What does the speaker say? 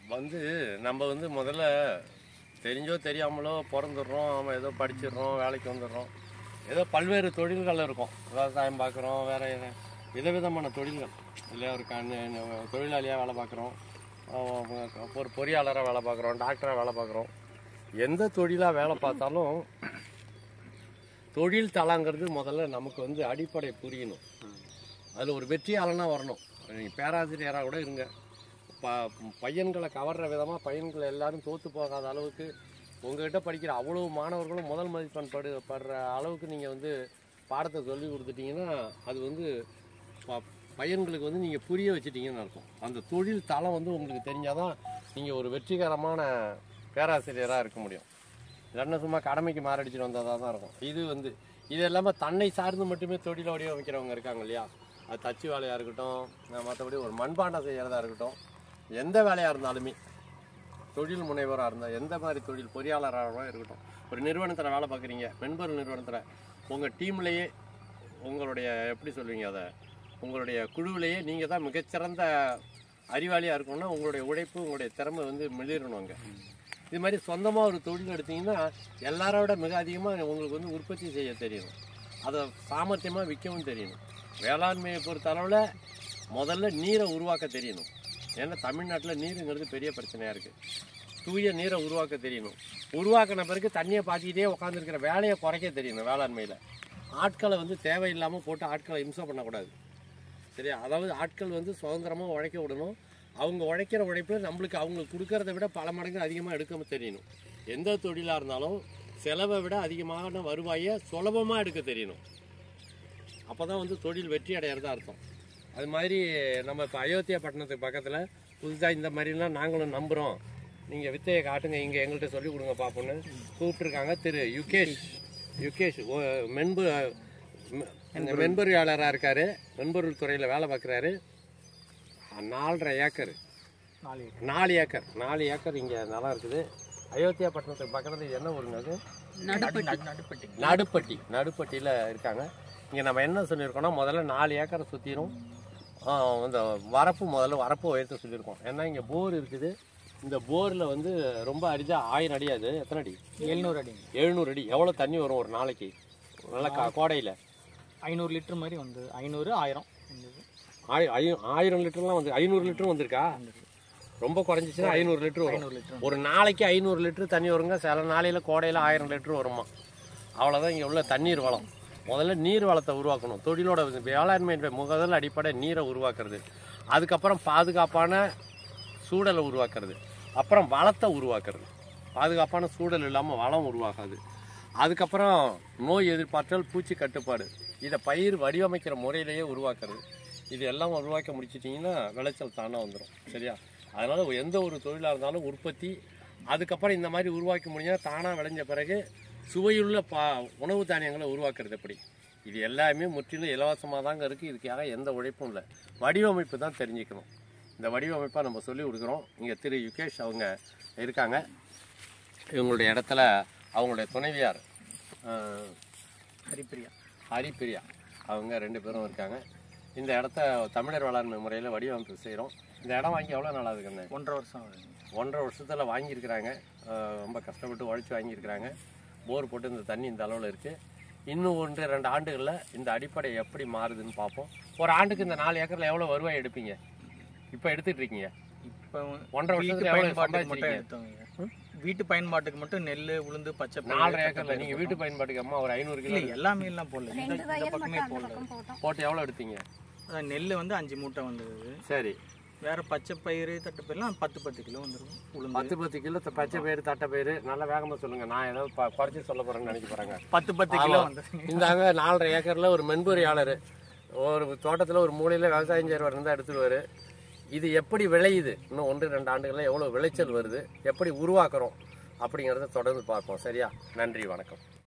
வந்து நம்ம வந்து முதல்ல தெரிஞ்சோ தெரியாமலோ பிறந்துடுறோம் நம்ம ஏதோ படிச்சிடுறோம் வேலைக்கு வந்துடுறோம் ஏதோ பல்வேறு தொழில்கள் இருக்கும் விவசாயம் பார்க்குறோம் வேற என்ன விதவிதமான தொழில்கள் இல்லையா ஒரு கண் தொழிலாளியாக வேலை பார்க்குறோம் ஒரு பொறியாளராக வேலை பார்க்குறோம் டாக்டராக வேலை பார்க்குறோம் எந்த தொழிலாக வேலை பார்த்தாலும் தொழில் தளங்கிறது முதல்ல நமக்கு வந்து அடிப்படை புரியணும் அதில் ஒரு வெற்றியாளனாக வரணும் நீங்கள் பேராசிரியராக கூட இருங்க ப பையன்களை கவர்ற விதமாக பையன்களை எல்லாரும் தோற்று போகாத அளவுக்கு உங்ககிட்ட படிக்கிற அவ்வளோ மாணவர்களும் முதல் மதிப்பெண் படு படுற அளவுக்கு நீங்கள் வந்து பாடத்தை சொல்லி கொடுத்துட்டீங்கன்னா அது வந்து ப- பையன்களுக்கு வந்து நீங்கள் புரிய வச்சிட்டீங்கன்னு அர்த்தம் அந்த தொழில் தளம் வந்து உங்களுக்கு தெரிஞ்சாதான் நீங்கள் ஒரு வெற்றிகரமான பேராசிரியராக இருக்க முடியும் இல்லைன்னா சும்மா கடமைக்கு மாரடிச்சுட்டு வந்ததாக தான் இருக்கும் இது வந்து இது இல்லாமல் தன்னை சார்ந்து மட்டுமே தொழிலை வடிவமைக்கிறவங்க இருக்காங்க இல்லையா அது தச்சு வேலையாக இருக்கட்டும் மற்றபடி ஒரு மண்பாண்டம் செய்கிறதா இருக்கட்டும் எந்த வேலையாக இருந்தாலுமே தொழில் முனைவராக இருந்தால் எந்த மாதிரி தொழில் பொறியாளராக இருக்கட்டும் ஒரு நிறுவனத்தில் வேலை பார்க்குறீங்க மென்பொருள் நிறுவனத்தில் உங்கள் டீம்லேயே உங்களுடைய எப்படி சொல்லுவீங்க அதை உங்களுடைய குழுவிலேயே நீங்கள் தான் மிகச்சிறந்த அறிவாளியாக இருக்கணும்னா உங்களுடைய உழைப்பு உங்களுடைய திறமை வந்து மிளிரணும் அங்கே இது மாதிரி சொந்தமாக ஒரு தொழில் எடுத்தீங்கன்னா எல்லாரோட மிக அதிகமாக உங்களுக்கு வந்து உற்பத்தி செய்ய தெரியணும் அதை சாமர்த்தியமாக விற்கவும் தெரியணும் வேளாண்மையை பொறுத்த அளவில் முதல்ல நீரை உருவாக்க தெரியணும் ஏன்னா தமிழ்நாட்டில் நீருங்கிறது பெரிய பிரச்சனையாக இருக்குது தூய நீரை உருவாக்க தெரியணும் உருவாக்கின பிறகு தண்ணியை பாய்ச்சிக்கிட்டே உட்காந்துருக்கிற வேலையை குறைக்க தெரியணும் வேளாண்மையில் ஆட்களை வந்து தேவையில்லாமல் போட்டு ஆட்களை இம்சை பண்ணக்கூடாது சரியா அதாவது ஆட்கள் வந்து சுதந்திரமாக உழைக்க விடணும் அவங்க உழைக்கிற உழைப்பில் நம்மளுக்கு அவங்களுக்கு கொடுக்கறத விட பல மடங்கு அதிகமாக எடுக்க தெரியணும் எந்த தொழிலாக இருந்தாலும் செலவை விட அதிகமான வருவாயை சுலபமாக எடுக்க தெரியணும் அப்போ தான் வந்து தொழில் வெற்றி அடையிறதா அர்த்தம் அது மாதிரி நம்ம இப்போ அயோத்தியா பட்டணத்துக்கு பக்கத்தில் புதுசாக இந்த மாதிரிலாம் நாங்களும் நம்புகிறோம் நீங்கள் வித்தையை காட்டுங்க இங்கே எங்கள்கிட்ட சொல்லி கொடுங்க பார்ப்போன்னு கூப்பிட்டுருக்காங்க திரு யுகேஷ் யுகேஷ் ஓ, மென்பு மெ- இந்த மென்பொறியாளராக இருக்கார் மென்பொருள் துறையில் வேலை பார்க்குறாரு நாலரை ஏக்கர் நாலு நாலு ஏக்கர் நாலு ஏக்கர் இங்கே நிலம் இருக்குது அயோத்தியா பட்டணத்துக்கு பக்கத்தில் இது என்ன ஊருங்க அது நடுப்பட்டி நடுப்பட்டி நடுப்பட்டி நடுப்பட்டியில் இருக்காங்க இங்கே நம்ம என்ன சொல்லியிருக்கோம்னா முதல்ல நாலு ஏக்கரை சுற்றிரும் இந்த வரப்பு முதல்ல வரப்பு உயர்த்த சொல்லியிருக்கோம் ஏன்னா இங்கே போர் இருக்குது இந்த போரில் வந்து ரொம்ப அரிதாக ஆயிரம் அடி அது எத்தனை அடி எழுநூறு அடிங்க எழுநூறு அடி எவ்வளோ தண்ணி வரும் ஒரு நாளைக்கு நல்லா கா கோடையில் ஐநூறு லிட்டர் மாதிரி வந்து ஐநூறு ஆயிரம் இருந்தது. ஆயி ஐ- ஆயிரம் லிட்டர்லாம் வந்து ஐநூறு லிட்டரும் வந்திருக்கா வந்தது. ரொம்ப குறைஞ்சிச்சுன்னா ஐநூறு லிட்டர் வரும் ஐநூறு லிட்டர் ஒரு நாளைக்கு ஐநூறு லிட்டர் தண்ணி வருங்க சில நாளையில் கோடையில் ஆயிரம் லிட்டர் வருமா அவ்வளோதான் இங்கே உள்ள தண்ணீர் வளம் முதல்ல நீர் வளத்தை உருவாக்கணும் தொழிலோட இது வேளாண்மையின் முதல் அடிப்படை நீரை உருவாக்குறது அதுக்கப்புறம் பாதுகாப்பான சூழலை உருவாக்குறது அப்புறம் வளத்தை உருவாக்குறது பாதுகாப்பான சூழல் இல்லாமல் வளம் உருவாகாது அதுக்கப்புறம் நோய் எதிர்பார்த்தல் பூச்சி கட்டுப்பாடு இதை பயிர் வடிவமைக்கிற முறையிலேயே உருவாக்குறது இது எல்லாம் உருவாக்க முடிச்சிட்டிங்கன்னா விளைச்சல் தானாக வந்துடும் சரியா அதனால் எந்த ஒரு தொழிலாக இருந்தாலும் உற்பத்தி அதுக்கப்புறம் இந்த மாதிரி உருவாக்க முடிஞ்சால் தானாக விளைஞ்ச பிறகு சுவையுள்ள பா உணவு தானியங்களை உருவாக்குறது எப்படி இது எல்லாமே முற்றிலும் இலவசமாக தாங்க இருக்குது இதுக்காக எந்த உழைப்பும் இல்லை வடிவமைப்பு தான் தெரிஞ்சுக்கணும் இந்த வடிவமைப்பை நம்ம சொல்லி கொடுக்குறோம் இங்கே திரு யுகேஷ் அவங்க இருக்காங்க இவங்களுடைய இடத்துல அவங்களுடைய துணைவியார் அஹ், ஹரிப்பிரியா ஹரிப்பிரியா அவங்க ரெண்டு பேரும் இருக்காங்க இந்த இடத்த தமிழர் வேளாண்மை முறையில் வடிவமைப்பு செய்கிறோம் இந்த இடம் வாங்கி எவ்வளோ நாள் ஆகுதுங்க ஒன்றரை வருஷம் ஆகுதுங்க ஒன்றரை வருஷத்தில் வாங்கியிருக்கிறாங்க அஹ் ரொம்ப கஷ்டப்பட்டு உழைச்சி வாங்கியிருக்கிறாங்க போர் போட்டு இந்த தண்ணி இந்த அளவில் இருக்குது இன்னும் ஒன்று ரெண்டு ஆண்டுகளில் இந்த அடிப்படை எப்படி மாறுதுன்னு பார்ப்போம் ஒரு ஆண்டுக்கு இந்த நாலு ஏக்கரில் எவ்வளோ வருவாய் எடுப்பீங்க இப்போ எடுத்துட்டு இருக்கீங்க இப்போ ஒன்றரை வீட்டு வருஷத்துல எவ்வளோ பயன்பாட்டுக்கு மட்டும் சம்பாதிச்சிருக்கீங்க எடுத்தோங்க வீட்டு பயன்பாட்டுக்கு மட்டும் நெல் உளுந்து பச்சை பயிறு, நாலரை தட்டை ஏக்கரில் பயிறு நீங்கள் வீட்டு பயன்பாட்டுக்கு அம்மா ஒரு ஐநூறு இல்ல கிலோ எல்லாமே எல்லாம் போடல இந்த ரெண்டு இந்த வயல் பக்கமே மட்டும் அந்த போடல பக்கம் போட்டோம் போட்டு எவ்வளோ எடுத்தீங்க அதான் நெல் வந்து அஞ்சு மூட்டை வந்தது சரி வேற பச்சை பயிறு தட்டை பயிரெலாம் பத்து பத்து கிலோ வந்துருக்கும் உளுந்து பத்து பத்து கிலோ த- பச்சை பயிறு தட்டை பயிறு நல்லா வேகமாக சொல்லுங்கள் நான் ஏதாவது ப- குறைச்சி சொல்ல போகிறேன்னு நினைக்க போகிறேங்க பத்து பத்து கிலோ ஆமா. வந்தது இந்தாங்க நாலரை ஏக்கரில் ஒரு மென்பொறியாளர் ஒரு தோட்டத்தில் ஒரு மூலையில் விவசாயம் செய்கிறவர் இருந்தால் எடுத்துருவார் இது எப்படி விளையுது இன்னும் ஒன்று ரெண்டு ஆண்டுகளில் எவ்வளோ விளைச்சல் வருது எப்படி உருவாக்குறோம் அப்படிங்கிறத தொடர்ந்து பார்ப்போம் சரியா நன்றி வணக்கம்